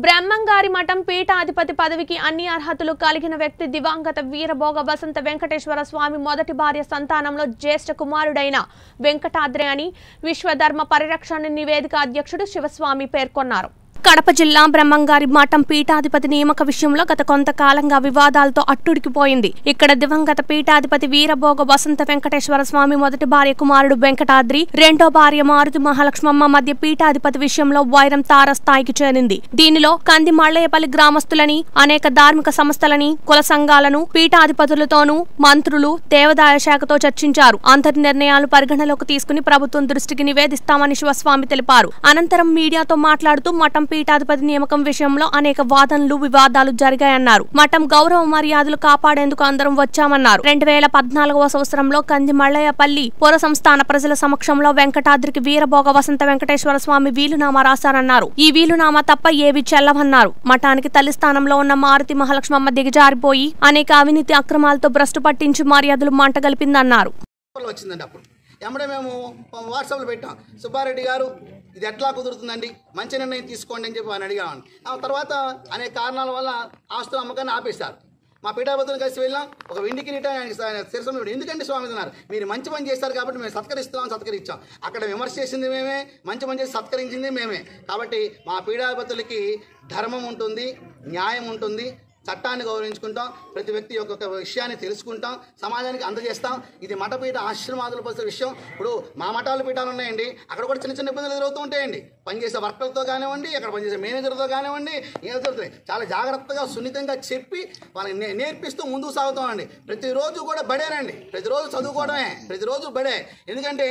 బ్రహ్మంగారి మఠం పీఠాధిపతి పదవికి అన్ని అర్హతలు కలిగిన వ్యక్తి దివంగత వీరభోగ వసంత వెంకటేశ్వర స్వామి మొదటి భార్య సంతానంలో జ్యేష్ఠ కుమారుడైన వెంకటాద్రి అని విశ్వధర్మ పరిరక్షణ నివేదిక అధ్యక్షుడు శివస్వామి పేర్కొన్నారు కడప జిల్లా బ్రహ్మంగారి మఠం పీఠాధిపతి నియామక విషయంలో గత కొంతకాలంగా వివాదాలతో అట్టుడికిపోయింది ఇక్కడ దివంగత పీఠాధిపతి వీరభోగ వసంత వెంకటేశ్వర స్వామి మొదటి భార్య కుమారుడు వెంకటాద్రి రెండో భార్య మారుతి మహాలక్ష్మమ్మ మధ్య పీఠాధిపతి విషయంలో వైరం తారస్థాయికి చేరింది దీనిలో కంది మళ్ళయ్యపల్లి గ్రామస్తులని అనేక ధార్మిక సంస్థలని కుల సంఘాలను పీఠాధిపతులతోనూ మంత్రులు దేవాదాయ శాఖతో చర్చించారు అంతటి నిర్ణయాలు పరిగణలోకి తీసుకుని ప్రభుత్వం దృష్టికి నివేదిస్తామని శివస్వామి తెలిపారు అనంతరం మీడియాతో మాట్లాడుతూ మఠం పీఠాధిపతి నియామకం విషయంలో అనేక వాదనలు వివాదాలు జరిగాయన్నారు మఠం గౌరవ మర్యాదలు కాపాడేందుకు అందరం వచ్చామన్నారు రెండు వేల పద్నాలుగవ సంవత్సరంలో కంది మల్లయ్యపల్లి పుర సంస్థాన ప్రజల సమక్షంలో వెంకటాద్రికి వీరభోగ వసంత వెంకటేశ్వర స్వామి వీలునామా రాశారన్నారు ఈ వీలునామా తప్ప ఏవి చెల్లవన్నారు మఠానికి తల్లి స్థానంలో ఉన్న మారుతి మహాలక్ష్మమ్మ దిగజారిపోయి అనేక అవినీతి అక్రమాలతో భ్రష్టు పట్టించి మర్యాదలు మంటగలిపిందన్నారు పేపర్లో వచ్చిందండి అప్పుడు ఎమ్మడే మేము వాట్సాప్లో పెట్టాం సుబ్బారెడ్డి గారు ఇది ఎట్లా కుదురుతుందండి మంచి నిర్ణయం తీసుకోండి అని చెప్పి ఆయన అడిగామని ఆ తర్వాత అనేక కారణాల వల్ల ఆస్తుల అమ్మకాన్ని ఆపేశారు మా పీఠాపతులు కలిసి వెళ్ళాం ఒక వెండి కిరీటం ఆయనకి శిరసం ఇవ్వడం ఎందుకంటే స్వామి అన్నారు మీరు మంచి పని చేస్తారు కాబట్టి మేము సత్కరిస్తున్నాం సత్కరించాం అక్కడ విమర్శ చేసింది మేమే మంచి పని చేసి సత్కరించింది మేమే కాబట్టి మా పీఠాపతులకి ధర్మం ఉంటుంది న్యాయం ఉంటుంది చట్టాన్ని గౌరవించుకుంటాం ప్రతి వ్యక్తి యొక్క ఒక విషయాన్ని తెలుసుకుంటాం సమాజానికి అందజేస్తాం ఇది మఠపీఠ ఆశ్రమాదుల పరిస్థితి విషయం ఇప్పుడు మా మఠాల పీఠాలు ఉన్నాయండి అక్కడ కూడా చిన్న చిన్న ఇబ్బందులు ఎదురవుతూ ఉంటాయండి పనిచేసే వర్కర్లతో కానివ్వండి అక్కడ పనిచేసే మేనేజర్తో కానివ్వండి ఏం జరుగుతుంది చాలా జాగ్రత్తగా సున్నితంగా చెప్పి వాళ్ళని నే- నేర్పిస్తూ ముందుకు సాగుతామండి ప్రతిరోజు కూడా బడేనండి ప్రతిరోజు చదువుకోవడమే ప్రతిరోజు బడే ఎందుకంటే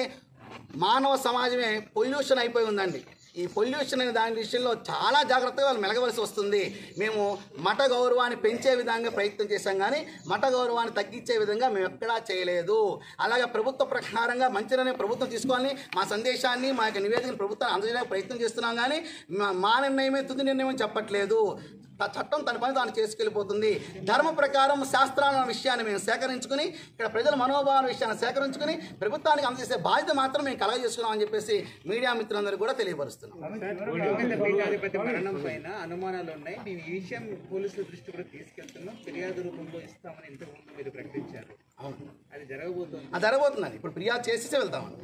మానవ సమాజమే పొల్యూషన్ అయిపోయి ఉందండి ఈ పొల్యూషన్ అనే దాని విషయంలో చాలా జాగ్రత్తగా వాళ్ళు మెలగవలసి వస్తుంది మేము మఠ గౌరవాన్ని పెంచే విధంగా ప్రయత్నం చేశాం కానీ మఠ గౌరవాన్ని తగ్గించే విధంగా మేము ఎక్కడా చేయలేదు అలాగే ప్రభుత్వ ప్రకారంగా మంచి నిర్ణయం ప్రభుత్వం తీసుకోవాలని మా సందేశాన్ని మా యొక్క నివేదికను ప్రభుత్వాన్ని అందజేయడానికి ప్రయత్నం చేస్తున్నాం కానీ మా- మా నిర్ణయమే తుది నిర్ణయం అని చెప్పట్లేదు ఆ చట్టం తన పని తాను చేసుకెళ్ళిపోతుంది ధర్మ ప్రకారం శాస్త్రాల విషయాన్ని మేము సేకరించుకుని ఇక్కడ ప్రజల మనోభావాల విషయాన్ని సేకరించుకుని ప్రభుత్వానికి అందజేసే బాధ్యత మాత్రం మేము కలగజేసుకున్నామని చెప్పేసి మీడియా మిత్రులందరూ కూడా తెలియపరుస్తున్నాం దివంగత పీఠాధిపతి మరణం పైన అనుమానాలు ఉన్నాయి మేము ఈ విషయం పోలీసుల దృష్టి కూడా తీసుకెళ్తున్నాం ఫిర్యాదు రూపంలో ఇస్తామని ఇంతకు ముందు మీరు ప్రకటించారు అవును అది జరగబోతోంది అది జరగబోతుందండి ఇప్పుడు ఫిర్యాదు చేసేసే వెళ్తామండి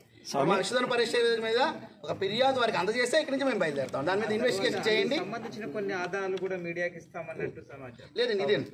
మా విషయం పరిస్థితి మీద ఒక ఫిర్యాదు వారికి అందజేస్తే ఇక్కడి నుంచి మేము బయలుదేరుతాం దాని మీద ఇన్వెస్టిగేషన్ చేయండి సంబంధించిన కొన్ని ఆధారాలు కూడా మీడియాకి ఇస్తామన్నట్టు సమాచారం లేదండి ఇదే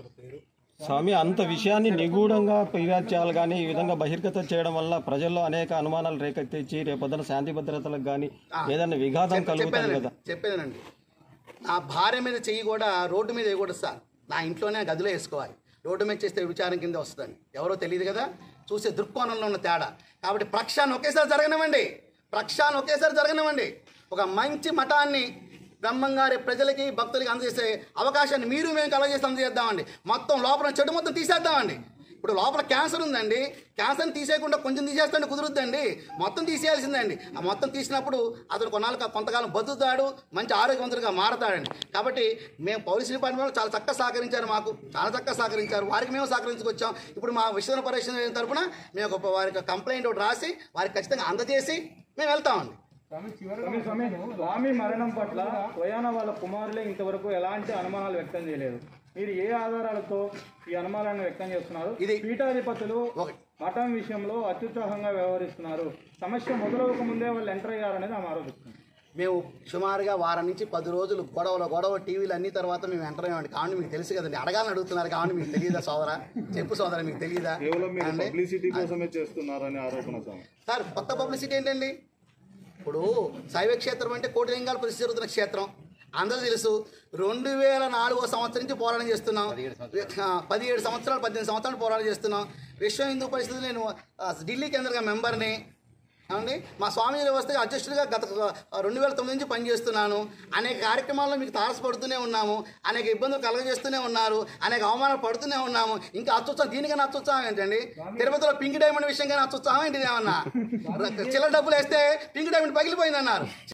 స్వామి అంత విషయాన్ని నిగూఢంగా ఫిర్యాదు చేయాలి కానీ ఈ విధంగా బహిర్గతం చేయడం వల్ల ప్రజల్లో అనేక అనుమానాలు రేకెత్తించి రేపొద్దున శాంతి భద్రతలకు కానీ ఏదైనా విఘాతం కలుగుతుంది కదా చెప్పేదేనండి చెప్పేదేనండి నా భార్య మీద చెయ్యి కూడా రోడ్డు మీద వేయకూడదు సార్ నా ఇంట్లోనే గదిలో వేసుకోవాలి రోడ్డు మీద చేస్తే విచారం కింద వస్తుందని ఎవరో తెలియదు కదా చూసే దృక్కోణంలో ఉన్న తేడా కాబట్టి ప్రక్షాళన ఒకేసారి జరగనివ్వండి ప్రక్షాళన ఒకేసారి జరగనివ్వండి ఒక మంచి మఠాన్ని బ్రహ్మంగారి ప్రజలకి భక్తులకి అందజేసే అవకాశాన్ని మీరు మేము కలగజేసి అందజేద్దామండి మొత్తం లోపల చెడు మొత్తం తీసేద్దామండి ఇప్పుడు లోపల క్యాన్సర్ ఉందండి క్యాన్సర్ని తీసేయకుండా కొంచెం తీసేస్తే కుదురుద్దండి మొత్తం తీసేయాల్సిందండి ఆ మొత్తం తీసినప్పుడు అతను కొన్నాళ్ళు కొంతకాలం బతుకుతాడు మంచి ఆరోగ్యవంతుడిగా మారతాడండి కాబట్టి మేము పోలీస్ డిపార్ట్మెంట్ చాలా చక్కగా సహకరించారు మాకు చాలా చక్కగా సహకరించారు వారికి మేము సహకరించుకొచ్చాం ఇప్పుడు మా విషయ పరిరక్షణ తరపున మేము ఒక వారికి కంప్లైంట్ ఒకటి రాసి వారికి ఖచ్చితంగా అందజేసి మేము వెళ్తామండి స్వామి స్వామి స్వామి మరణం పట్ల స్వయాన వాళ్ళ కుమారులే ఇంతవరకు ఎలాంటి అనుమానాలు వ్యక్తం చేయలేదు మీరు ఏ ఆధారాలతో ఈ అనుమానాలను వ్యక్తం చేస్తున్నారు ఇది- పీఠాధిపతులు ఒకటి. మఠం విషయంలో అత్యుత్సాహంగా వ్యవహరిస్తున్నారు సమస్య మొదలవక ముందే వాళ్ళు ఎంటర్ అయ్యారనేది ఆమె ఆరోపిస్తుంది మేము సుమారుగా వారం నుంచి పది రోజులు గొడవలు గొడవ టీవీలు అన్ని తర్వాత మేము ఎంటర్ అయ్యామండి కావండి మీకు తెలుసు కదండి అడగాలని అడుగుతున్నారు కావండి మీకు తెలియదా సోదరా చెప్పు సోదరా మీకు తెలియదా కేవలం మీరు అండి? పబ్లిసిటీ కోసమే చేస్తున్నారనే ఆరోపణ స్వామి సార్ కొత్త పబ్లిసిటీ ఏంటండి ఇప్పుడు శైవ క్షేత్రం అంటే కోటి లింగాలు ప్రసిద్ధి జరుగుతున్న క్షేత్రం అందరూ తెలుసు రెండు వేల నాలుగో సంవత్సరం నుంచి పోరాటం చేస్తున్నాం ఆ, పదిహేడు సంవత్సరాలు పద్దెనిమిది సంవత్సరాలు పోరాటం చేస్తున్నాం విశ్వ హిందూ పరిస్థితి నేను ఆ, ఢిల్లీ కేంద్రంగా మెంబర్ని ఏమండి మా స్వామి వ్యవస్థగా అధ్యక్షుడిగా గత రెండు వేల తొమ్మిది నుంచి పనిచేస్తున్నాను అనేక కార్యక్రమాల్లో మీకు తారసపడుతూనే ఉన్నాము అనేక ఇబ్బందులు కలగజేస్తూనే ఉన్నారు అనేక అవమానాలు పడుతూనే ఉన్నాము ఇంకా అత్యుత్సాహం దీనికన్నా అత్యుత్సాహం ఏంటండి తిరుపతిలో పింక్ డైమండ్ విషయంగా అత్యుత్సాహం ఏంటిది ఏమన్నా చిల్లర డబ్బులు వేస్తే పింక్ డైమండ్ పగిలిపోయింది అన్నారు